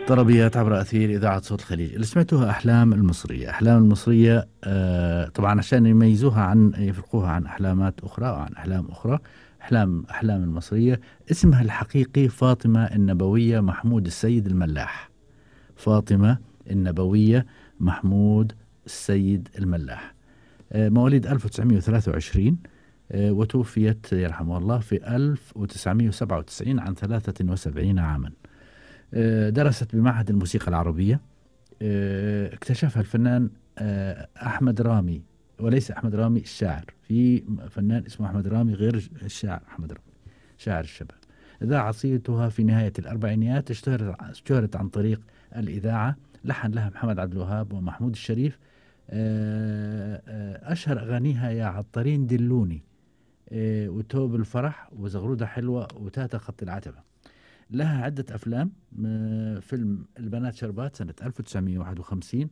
طربيات عبر أثير إذاعة صوت الخليج اللي سمعتوها أحلام المصرية أحلام المصرية آه طبعا عشان يميزوها عن يفرقوها عن أحلامات أخرى وعن أحلام أخرى أحلام أحلام المصرية اسمها الحقيقي فاطمة النبوية محمود السيد الملاح فاطمة النبوية محمود السيد الملاح آه مواليد 1923 آه وتوفيت يرحمه الله في 1997 عن 73 عاما درست بمعهد الموسيقى العربية اكتشفها الفنان أحمد رامي وليس أحمد رامي الشاعر في فنان اسمه أحمد رامي غير الشاعر أحمد رامي شاعر الشباب إذاعة صيتها في نهاية الأربعينيات اشتهرت, اشتهرت عن طريق الإذاعة لحن لها محمد عبد الوهاب ومحمود الشريف أشهر أغانيها يا عطارين دلوني وتوب الفرح وزغرودة حلوة وتاتا خط العتبة لها عدة أفلام فيلم البنات شربات سنة 1951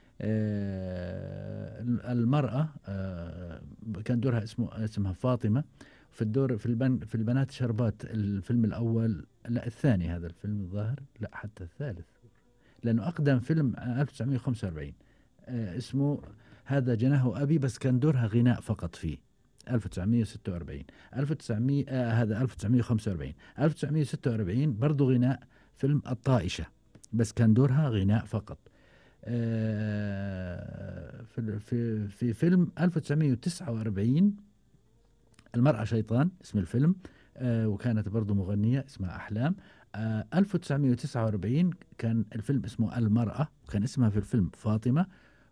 المرأة كان دورها اسمه اسمها فاطمة في الدور في البن في البنات شربات الفيلم الأول لا الثاني هذا الفيلم الظاهر لا حتى الثالث لأنه أقدم فيلم 1945 اسمه هذا جناه أبي بس كان دورها غناء فقط فيه 1946 1900 آه هذا 1945 1946 برضو غناء فيلم الطائشة بس كان دورها غناء فقط آه في, في, في فيلم 1949 المرأة شيطان اسم الفيلم آه وكانت برضو مغنية اسمها أحلام آه 1949 كان الفيلم اسمه المرأة وكان اسمها في الفيلم فاطمة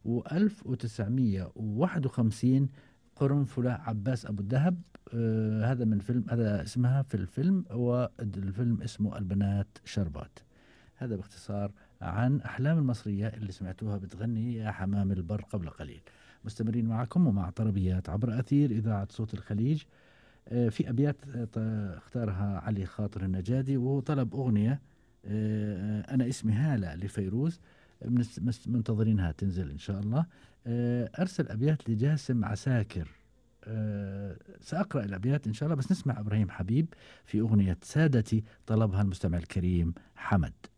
و1951 قرنفلة عباس أبو الدهب آه هذا من فيلم هذا اسمها في الفيلم والفيلم اسمه البنات شربات هذا باختصار عن أحلام المصرية اللي سمعتوها بتغني يا حمام البر قبل قليل مستمرين معكم ومع طربيات عبر أثير إذاعة صوت الخليج آه في أبيات اختارها علي خاطر النجادي وهو طلب أغنية آه أنا اسمي هالة لفيروز منتظرينها تنزل إن شاء الله أرسل أبيات لجاسم عساكر أه سأقرأ الأبيات إن شاء الله بس نسمع إبراهيم حبيب في أغنية سادتي طلبها المستمع الكريم حمد